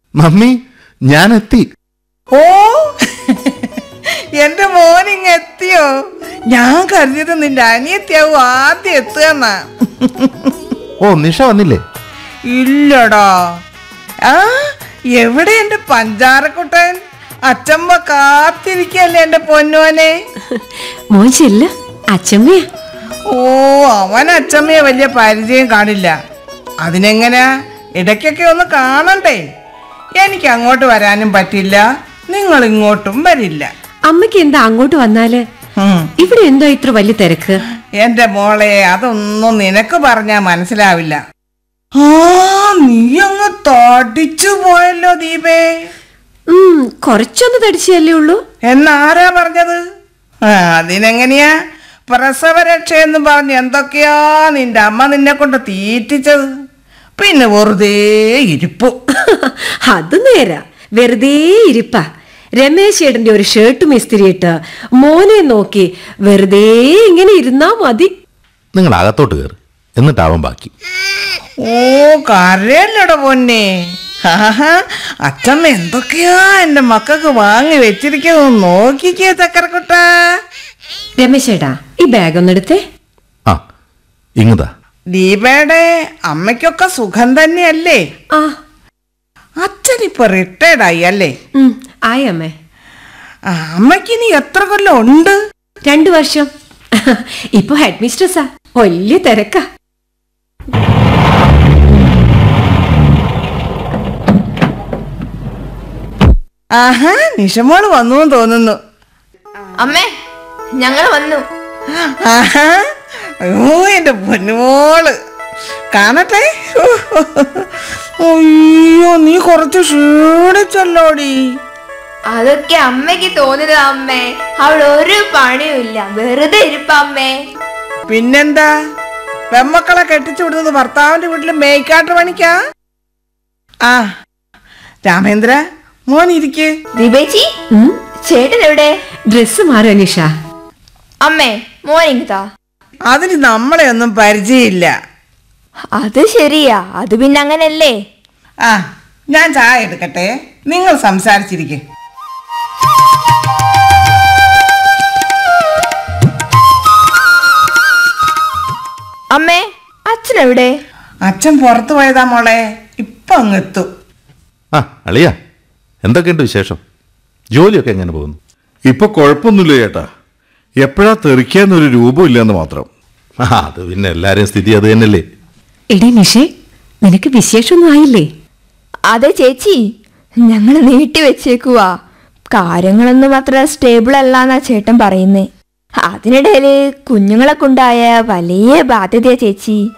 Mummy ഞാൻ എത്തി ഓ എന്റെ മോനിങ് എത്തിയോ ഞാൻ കരുതിയത് നിന്റെ അനിയത്തിയാവും ആദ്യം എത്തുകയെന്നാ ഓ നിഷ വന്നില്ലേ ഇല്ലടാ ആ എവിടെ എന്റെ പഞ്ചാരക്കുട്ടൻ അച്ചമ്മ കാത്തിരിക്കല്ലേ എന്റെ പൊന്നോനെ മോൻ ചെല്ല അച്ഛമ്മയാ ഓ അവൻ അച്ചമ്മയെ വലിയ പരിചയം കാണില്ല അതിനെങ്ങനെയാ ഇടയ്ക്കൊക്കെ ഒന്ന് കാണണ്ടേ എനിക്ക് അങ്ങോട്ട് വരാനും പറ്റില്ല നിങ്ങൾ ഇങ്ങോട്ടും വരില്ല അമ്മയ്ക്ക് എന്താ അങ്ങോട്ട് വന്നാല് ഉം. ഇവിടെ എന്തോ ഇത്ര വലിയ തിരക്ക് എന്റെ മോളെ അതൊന്നും നിനക്ക് പറഞ്ഞാ മനസ്സിലാവില്ല ആ നീ അങ്ങ് തടിച്ചു പോയല്ലോ ദീപേ ഉം കുറച്ചൊന്ന് തടിച്ചല്ലേ ഉള്ളൂ എന്നാരാ പറഞ്ഞത് ആ അതിനെങ്ങനെയാ പ്രസവരക്ഷ എന്ന് പറഞ്ഞ് എന്തൊക്കെയാ നിന്റെ അമ്മ നിന്നെ കൊണ്ട് തീറ്റിച്ചത് പിന്നെ വെറുതെ ഇരിപ്പു അത് നേരാ വെറുതെ ഇരിപ്പാ രമേശ് ഏട്ടന്റെ ഒരു ഷർട്ടും ഇസ്തിരിയിട്ട് മോനെ നോക്കി വെറുതെ ഇങ്ങനെ ഇരുന്നാ മതി നിങ്ങൾ അകത്തോട്ട് കയറി എന്നിട്ടാവാൻ ബാക്കി ഓ കരയല്ലട പൊന്നെ ആഹാ അച്ഛമ്മ എന്തൊക്കെയാ എന്റെ മക്കൾക്ക് വാങ്ങി വെച്ചിരിക്കുന്നത് നോക്കിക്കേ ചക്കരക്കുട്ട രമേശ് ഏട്ടാ ഈ ബാഗ് ഒന്നെടുത്തേ ആ ഇങ്ങതാ ദീപയുടെ അമ്മയ്ക്കൊക്കെ സുഖം തന്നെയല്ലേ ആ അച്ഛനിപ്പോ റിട്ടയർഡ് ആയി അല്ലേ ഉം ആയി അമ്മേ ആ, അമ്മയ്ക്ക് ഇനി എത്ര കൊല്ലം ഉണ്ട് രണ്ടു വർഷം ഇപ്പൊ ഹെഡ് മിസ്ട്രസ്സാ വലിയ തിരക്കാ ആഹാ നിഷമോള് വന്നു എന്ന് തോന്നുന്നു അമ്മേ ഞങ്ങൾ വന്നു ആഹാ അയ്യോ എന്റെ പൊന്നുമോള് കാണട്ടെ അയ്യോ നീ കുറച്ച് ക്ഷീണിച്ചല്ലോടി അതൊക്കെ അമ്മയ്ക്ക് തോന്നിയത് അമ്മേ അവിടെ ഒരു പണിയുമില്ല വെറുതെ ഇരിപ്പ അമ്മേ പിന്നെന്താ പെമ്മക്കളെ കെട്ടിച്ചു വിടുന്നത് ഭർത്താവിന്റെ വീട്ടിൽ മേയ്ക്കാട്ട് പണിക്കാ ആ രാമേന്ദ്ര മോൻ ഇരിക്ക് ദീപേച്ചി ഉം ചേട്ടൻ എവിടെ ഡ്രസ് മാറുക നിഷ അമ്മേ മോനിങ്ങതാ അതിന് നമ്മളെ ഒന്നും പരിചയമില്ല അത് ശരിയാ അത് പിന്നെ അങ്ങനല്ലേ ആ ഞാൻ ചായ എടുക്കട്ടെ നിങ്ങൾ സംസാരിച്ചിരിക്കെ അമ്മേ അച്ഛൻ എവിടെ അച്ഛൻ പുറത്തു പോയതാ മോളെ ഇപ്പൊ അങ്ങ് എത്തും ആ അളിയ എന്തൊക്കെയുണ്ട് വിശേഷം ജോലിയൊക്കെ എങ്ങനെ പോകുന്നു ഇപ്പൊ കുഴപ്പമൊന്നുമില്ല ചേട്ടാ എപ്പോഴാ തെറിക്കാന്നൊരു രൂപമില്ലെന്ന് മാത്രം ആ അത് പിന്നെ എല്ലാവരെയും സ്ഥിതി അത് തന്നെയല്ലേ എടേ നിഷേ നിനക്ക് വിശേഷമൊന്നും ആയില്ലേ അതെ ചേച്ചി ഞങ്ങൾ നീട്ടി വെച്ചേക്കുവാ കാര്യങ്ങളൊന്നും അത്ര സ്റ്റേബിൾ അല്ലാന്നാ ചേട്ടൻ പറയുന്നേ അതിനിടയില് കുഞ്ഞുങ്ങളെ കൊണ്ടായ വലിയ ബാധ്യതയാ ചേച്ചി